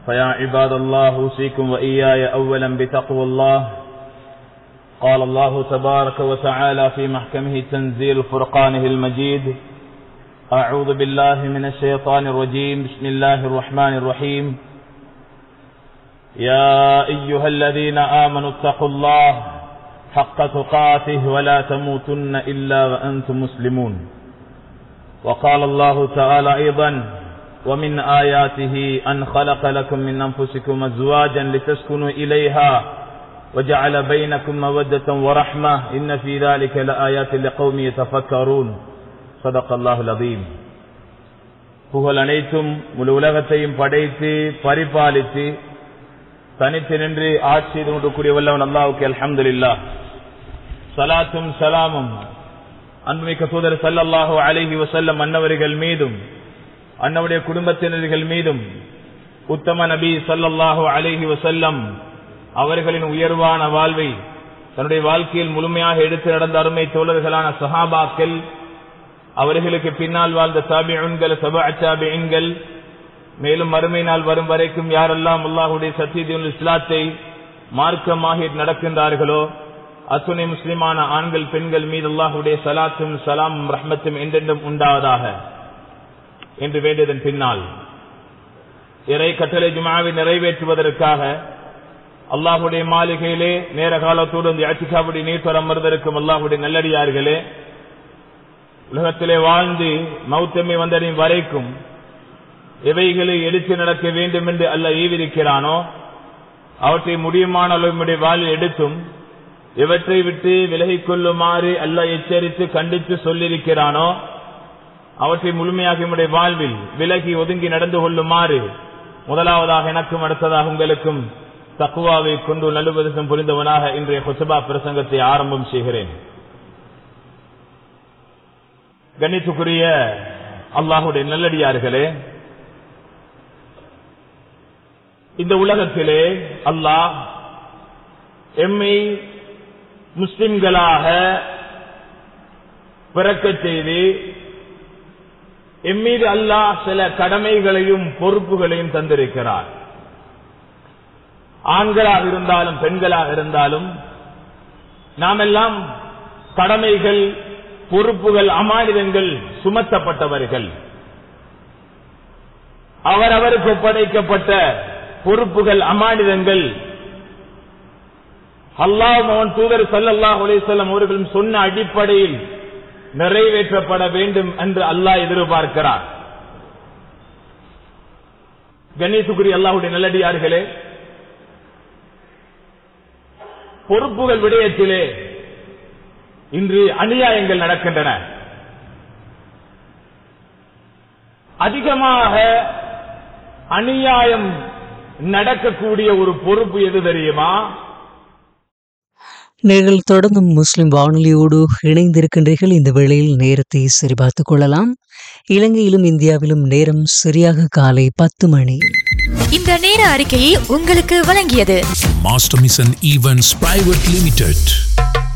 فيا عباد الله أوصيكم وإياي أولا بتقوى الله قال الله تبارك وتعالى في محكمه تنزيل فرقانه المجيد أعوذ بالله من الشيطان الرجيم بسم الله الرحمن الرحيم يا أيها الذين آمنوا اتقوا الله حق تقاته ولا تموتن إلا وأنتم مسلمون وقال الله تعالى أيضا ومن آياته أن خلق لكم من أنفسكم أزواجا لتسكنوا إليها وجعل بينكم مودة ورحمة إن في ذلك لآيات لقوم يتفكرون صدق الله العظيم புகழ் அனைத்தும் முழு உலகத்தையும் படைத்து பரிபாலித்து தனித்து நின்று ஆட்சி கொண்டிருக்கூடிய வல்லவன் அல்லாவுக்கு அல்ஹம்துலில்லா சலாத்தும் சலாமும் அன்புமிக்க தூதர் சல்லல்லாஹு அலைஹி வசல்லம் அன்னவர்கள் மீதும் அன்னவுடைய குடும்பத்தினர்கள் மீதும் உத்தம நபி சல்லல்லாஹு அலைஹி வசல்லம் அவர்களின் உயர்வான வாழ்வை தன்னுடைய வாழ்க்கையில் முழுமையாக எடுத்து நடந்த அருமை தோழர்களான சஹாபாக்கள் அவர்களுக்கு பின்னால் வாழ்ந்த தாபியன்கள் சபா தாபியன்கள் மேலும் மறுமை நாள் வரும் வரைக்கும் யாரெல்லாம் அல்லாஹுடைய சத்தியதியுல் இஸ்லாத்தை மார்க்கமாக நடக்கின்றார்களோ அத்துணை முஸ்லிமான ஆண்கள் பெண்கள் மீது அல்லாஹுடைய சலாத்தும் சலாம் ரஹ்மத்தும் என்றென்றும் உண்டாவதாக என்று வேண்டியதன் பின்னால் இறை கட்டளை ஜுமாவை நிறைவேற்றுவதற்காக அல்லாஹுடைய மாளிகையிலே நேர காலத்தோடு இந்த அச்சிகாவுடைய நீர் அமர்ந்திருக்கும் அல்லாஹுடைய நல்லடியார்களே உலகத்திலே வாழ்ந்து மௌத்தமை வந்தடையும் வரைக்கும் எவைகளை எடுத்து நடக்க வேண்டும் என்று அல்ல ஈவிருக்கிறானோ அவற்றை முடியுமான அளவுடைய வாழ்வில் எடுத்தும் இவற்றை விட்டு விலகிக் கொள்ளுமாறு அல்ல எச்சரித்து கண்டித்து சொல்லியிருக்கிறானோ அவற்றை முழுமையாக நம்முடைய வாழ்வில் விலகி ஒதுங்கி நடந்து கொள்ளுமாறு முதலாவதாக எனக்கும் அடுத்ததாக உங்களுக்கும் தக்குவாவை கொண்டு நல்லுபதம் புரிந்தவனாக இன்றைய கொசபா பிரசங்கத்தை ஆரம்பம் செய்கிறேன் கணித்துக்குரிய அல்லாஹுடைய நல்லடியார்களே இந்த உலகத்திலே அல்லாஹ் எம்மை முஸ்லிம்களாக பிறக்க செய்து எம்மீது அல்லாஹ் சில கடமைகளையும் பொறுப்புகளையும் தந்திருக்கிறார் ஆண்களாக இருந்தாலும் பெண்களாக இருந்தாலும் நாம் எல்லாம் கடமைகள் பொறுப்புகள் அமானிதங்கள் சுமத்தப்பட்டவர்கள் அவரவருக்கு ஒப்படைக்கப்பட்ட பொறுப்புகள் அமானிதங்கள் அல்லாஹ் மோகன் தூதர் சல்லாஹ் அலிசல்லம் அவர்களும் சொன்ன அடிப்படையில் நிறைவேற்றப்பட வேண்டும் என்று அல்லாஹ் எதிர்பார்க்கிறார் கணேசுகுரி அல்லாஹுடைய நல்லடியார்களே பொறுப்புகள் விடயத்திலே இன்று அநியாயங்கள் நடக்கின்றன அதிகமாக அநியாயம் நடக்கக்கூடிய ஒரு பொறுப்பு எது தெரியுமா நீங்கள் தொடர்ந்தும் முஸ்லிம் வானொலியோடு இணைந்திருக்கின்றீர்கள் இந்த வேளையில் நேரத்தை சரிபார்த்துக் கொள்ளலாம் இலங்கையிலும் இந்தியாவிலும் நேரம் சரியாக காலை பத்து மணி இந்த நேர அறிக்கையை உங்களுக்கு வழங்கியது Master Mission Events Private Limited.